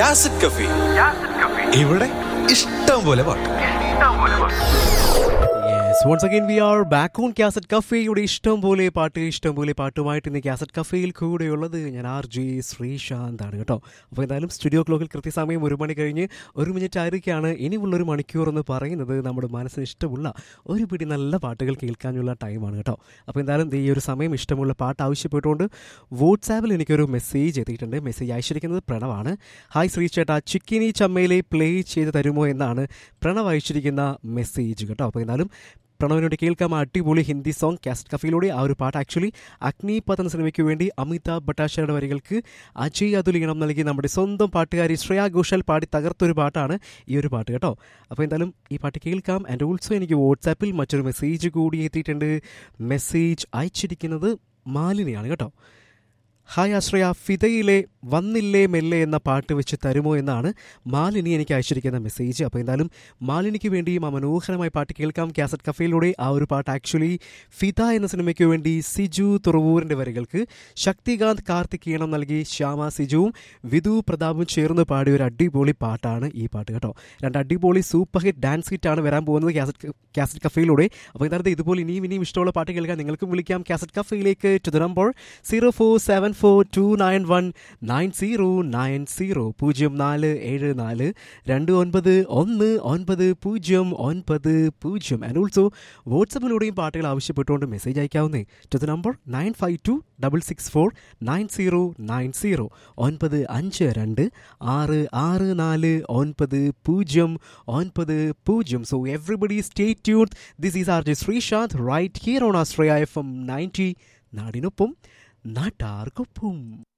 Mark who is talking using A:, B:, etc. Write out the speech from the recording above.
A: യാസിഡ് കഫി ഇവിടെ ഇഷ്ടം പോലെ പാട്ട്
B: yes once again we are back on cassette കഫേയുടെ ഇഷ്ടം പോലെ പാട്ട് ഇഷ്ടം പോലെ പാട്ടുമായിട്ട് ഇന്ന് കാസറ്റ് കഫേയിൽ കൂടെയുള്ളത് ഞാൻ ആർ ജെ ശ്രീശാന്ത് ആണ് കേട്ടോ അപ്പോൾ എന്തായാലും സ്റ്റുഡിയോ ക്ലോക്കിൽ കൃത്യസമയം ഒരു മണി കഴിഞ്ഞ് ഒരു മിനിറ്റ് ആയിരിക്കാണ് ഇനിയുള്ള ഒരു മണിക്കൂർ എന്ന് പറയുന്നത് നമ്മുടെ മനസ്സിന് ഇഷ്ടമുള്ള ഒരു പിടി നല്ല പാട്ടുകൾ കേൾക്കാനുള്ള ടൈമാണ് കേട്ടോ അപ്പോൾ എന്തായാലും ഈ ഒരു സമയം ഇഷ്ടമുള്ള പാട്ട് ആവശ്യപ്പെട്ടുകൊണ്ട് വാട്സാപ്പിൽ എനിക്കൊരു മെസ്സേജ് എത്തിയിട്ടുണ്ട് മെസ്സേജ് അയച്ചിരിക്കുന്നത് പ്രണവാണ് ഹായ് ശ്രീ ചേട്ടാ ചിക്കിനി ചമ്മയിലെ പ്ലേ ചെയ്ത് തരുമോ എന്നാണ് പ്രണവ് അയച്ചിരിക്കുന്ന മെസ്സേജ് കേട്ടോ അപ്പോൾ എന്തായാലും പ്രണവിനോട് കേൾക്കാം ആ അടിപൊളി ഹിന്ദി സോങ് കാസ്റ്റ് കഫയിലൂടെ ആ ഒരു പാട്ട് ആക്ച്വലി അഗ്നിപഥ് എന്ന സിനിമയ്ക്ക് വേണ്ടി അമിതാഭ് ഭട്ടാചാര്യയുടെ വരികൾക്ക് അജയ് അതുൽ ഈണം നൽകി നമ്മുടെ സ്വന്തം പാട്ടുകാരി ശ്രേയ ഘോഷാൽ പാടി തകർത്തൊരു പാട്ടാണ് ഈ ഒരു പാട്ട് കേട്ടോ അപ്പോൾ എന്തായാലും ഈ പാട്ട് കേൾക്കാം ആൻഡ് ഓൾസോ എനിക്ക് വാട്സാപ്പിൽ മറ്റൊരു മെസ്സേജ് കൂടി എത്തിയിട്ടുണ്ട് മെസ്സേജ് അയച്ചിരിക്കുന്നത് മാലിനിയാണ് കേട്ടോ ഹായ് ആശ്രയ ഫിദയിലെ വന്നില്ലേ മെല്ലെ എന്ന പാട്ട് വെച്ച് തരുമോ എന്നാണ് മാലിനി എനിക്ക് അയച്ചിരിക്കുന്ന മെസ്സേജ് അപ്പോൾ എന്തായാലും മാലിനിക്ക് വേണ്ടിയും ആ മനോഹരമായ പാട്ട് കേൾക്കാം കാസറ്റ് കഫയിലൂടെ ആ ഒരു പാട്ട് ആക്ച്വലി ഫിദ എന്ന സിനിമയ്ക്ക് വേണ്ടി സിജു തുറവൂരിൻ്റെ വരികൾക്ക് ശക്തികാന്ത് കാർത്തിക് ഈണം നൽകി ശ്യാമ സിജുവും വിധു പ്രതാപും ചേർന്ന് പാടിയ ഒരു അടിപൊളി പാട്ടാണ് ഈ പാട്ട് കേട്ടോ രണ്ട് അടിപൊളി സൂപ്പർ ഹിറ്റ് ഡാൻസ് ഹിറ്റ് ആണ് വരാൻ പോകുന്നത് കാസറ്റ് കാസറ്റ് കഫയിലൂടെ അപ്പോൾ എന്തായാലും ഇതുപോലെ ഇനിയും ഇനിയും ഇഷ്ടമുള്ള പാട്ട് കേൾക്കാൻ നിങ്ങൾക്കും വിളിക്കാം കാസറ്റ് കഫയിലേക്ക് to the number zero four seven four two nine one nine zero nine zero പൂജ്യം നാല് ഏഴ് നാല് രണ്ട് ഒൻപത് ഒന്ന് ഒൻപത് പൂജ്യം ഒൻപത് പൂജ്യം ആൻഡ് ഓൾസോ വാട്സപ്പിലൂടെയും പാട്ടുകൾ ആവശ്യപ്പെട്ടുകൊണ്ട് മെസ്സേജ് അയക്കാവുന്നേ to the number nine five two double six four nine zero nine zero ഒൻപത് അഞ്ച് രണ്ട് ആറ് ആറ് നാല് ഒൻപത് പൂജ്യം ഒൻപത് പൂജ്യം so everybody stay tune this is R J Sreesanth right here on Astraya F M ninety നാടിനൊപ്പം നാട്ടാർക്കൊപ്പം